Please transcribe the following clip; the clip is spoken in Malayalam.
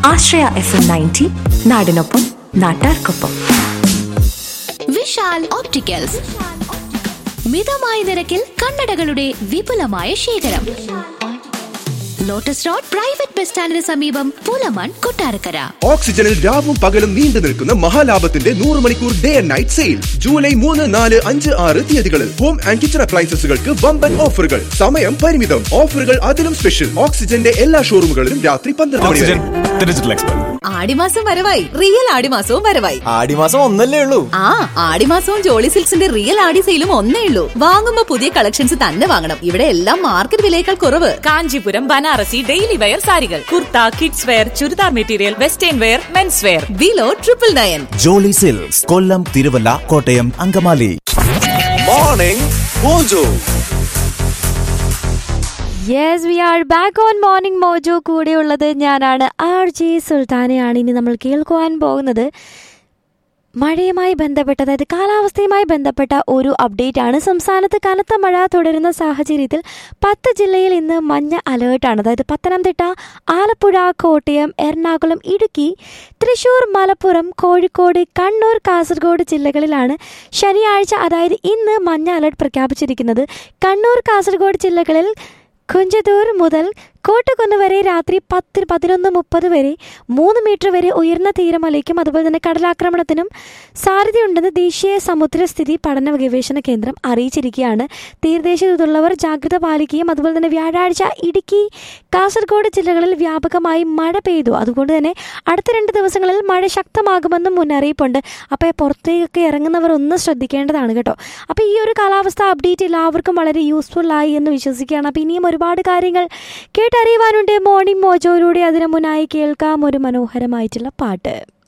ആശ്രയ എഫ് എം നയൻറ്റി നാടിനൊപ്പം നാട്ടാർക്കൊപ്പം വിശാൽ ഓപ്റ്റിക്കൽസ് മിതമായ നിരക്കിൽ കണ്ണടകളുടെ വിപുലമായ ശേഖരം ലോട്ടസ് റോഡ് പ്രൈവറ്റ് ബസ് സ്റ്റാൻഡിന് സമീപം പുലമൺ കൊട്ടാരക്കര ഓക്സിജനിൽ രാവും പകലും നീണ്ടു നിൽക്കുന്ന മഹാലാഭത്തിന്റെ നൂറ് മണിക്കൂർ day and night sale July മൂന്ന് നാല് അഞ്ച് ആറ് തീയതികളിൽ ഹോം ആൻഡ് കിച്ചൺ അപ്ലയൻസസുകൾക്ക് വമ്പൻ ഓഫറുകൾ സമയം പരിമിതം ഓഫറുകൾ അതിലും സ്പെഷ്യൽ ഓക്സിജന്റെ എല്ലാ ഷോറൂമുകളിലും രാത്രി പന്ത്രണ്ട് മണി വരെ ഓക്സിജൻ ഡിജിറ്റൽ എക്സ്പെർട്ട് ആടിമാസം വരവായി റിയൽ ആടിമാസവും വരവായി ആടിമാസം ഒന്നല്ലേ ഉള്ളൂ ആ ആടിമാസവും ജോളി സിൽക്സിന്റെ റിയൽ ആടി സെയിലും ഒന്നേ ഉള്ളൂ വാങ്ങുമ്പോ പുതിയ കളക്ഷൻസ് തന്നെ വാങ്ങണം ഇവിടെ എല്ലാം മാർക്കറ്റ് വിലയേക്കാൾ കുറവ് കാഞ്ചീപുരം ബനാറസി ഡെയിലി വെയർ സാരികൾ kurta kids wear churidar material western wear men's wear below triple nine Jolly silks Kollam Thiruvalla Kottayam Angamaly morning mojo yes we are back on morning mojo കൂടെയുള്ളത് ഞാനാണ് ആർ ജെ സുൽത്താനയാണ് ഇനി നമ്മൾ കേൾക്കുവാൻ പോകുന്നത് മഴയുമായി ബന്ധപ്പെട്ട അതായത് കാലാവസ്ഥയുമായി ബന്ധപ്പെട്ട ഒരു അപ്ഡേറ്റ് ആണ് സംസ്ഥാനത്ത് കനത്ത മഴ തുടരുന്ന സാഹചര്യത്തിൽ പത്ത് ജില്ലയിൽ ഇന്ന് മഞ്ഞ അലേർട്ടാണ് അതായത് പത്തനംതിട്ട ആലപ്പുഴ കോട്ടയം എറണാകുളം ഇടുക്കി തൃശൂർ മലപ്പുറം കോഴിക്കോട് കണ്ണൂർ കാസർഗോഡ് ജില്ലകളിലാണ് ശനിയാഴ്ച അതായത് ഇന്ന് മഞ്ഞ അലേർട്ട് പ്രഖ്യാപിച്ചിരിക്കുന്നത് കണ്ണൂർ കാസർഗോഡ് ജില്ലകളിൽ കുഞ്ചത്തൂർ മുതൽ കോട്ടക്കുന്ന് വരെ രാത്രി പത്ത് പതിനൊന്ന് മുപ്പത് വരെ മൂന്ന് മീറ്റർ വരെ ഉയർന്ന തീരമലയ്ക്കും അതുപോലെ തന്നെ കടലാക്രമണത്തിനും സാധ്യതയുണ്ടെന്ന് ദേശീയ സമുദ്രസ്ഥിതി പഠന ഗവേഷണ കേന്ദ്രം അറിയിച്ചിരിക്കുകയാണ് തീരദേശത്തുള്ളവർ ജാഗ്രത പാലിക്കുകയും അതുപോലെ തന്നെ വ്യാഴാഴ്ച ഇടുക്കി കാസർഗോഡ് ജില്ലകളിൽ വ്യാപകമായി മഴ പെയ്തു അതുകൊണ്ട് തന്നെ അടുത്ത രണ്ട് ദിവസങ്ങളിൽ മഴ ശക്തമാകുമെന്നും മുന്നറിയിപ്പുണ്ട് അപ്പോൾ പുറത്തേക്കൊക്കെ ഇറങ്ങുന്നവർ ഒന്ന് ശ്രദ്ധിക്കേണ്ടതാണ് കേട്ടോ അപ്പോൾ ഈ ഒരു കാലാവസ്ഥ അപ്ഡേറ്റ് എല്ലാവർക്കും വളരെ യൂസ്ഫുൾ ആയി എന്ന് വിശ്വസിക്കുകയാണ് അപ്പോൾ ഇനിയും ഒരുപാട് കാര്യങ്ങൾ കേട്ടറിയുവാനുണ്ട് മോർണിംഗ് മോജോയിലൂടെ അതിനു മുന്നായി കേൾക്കാം ഒരു മനോഹരമായിട്ടുള്ള പാട്ട്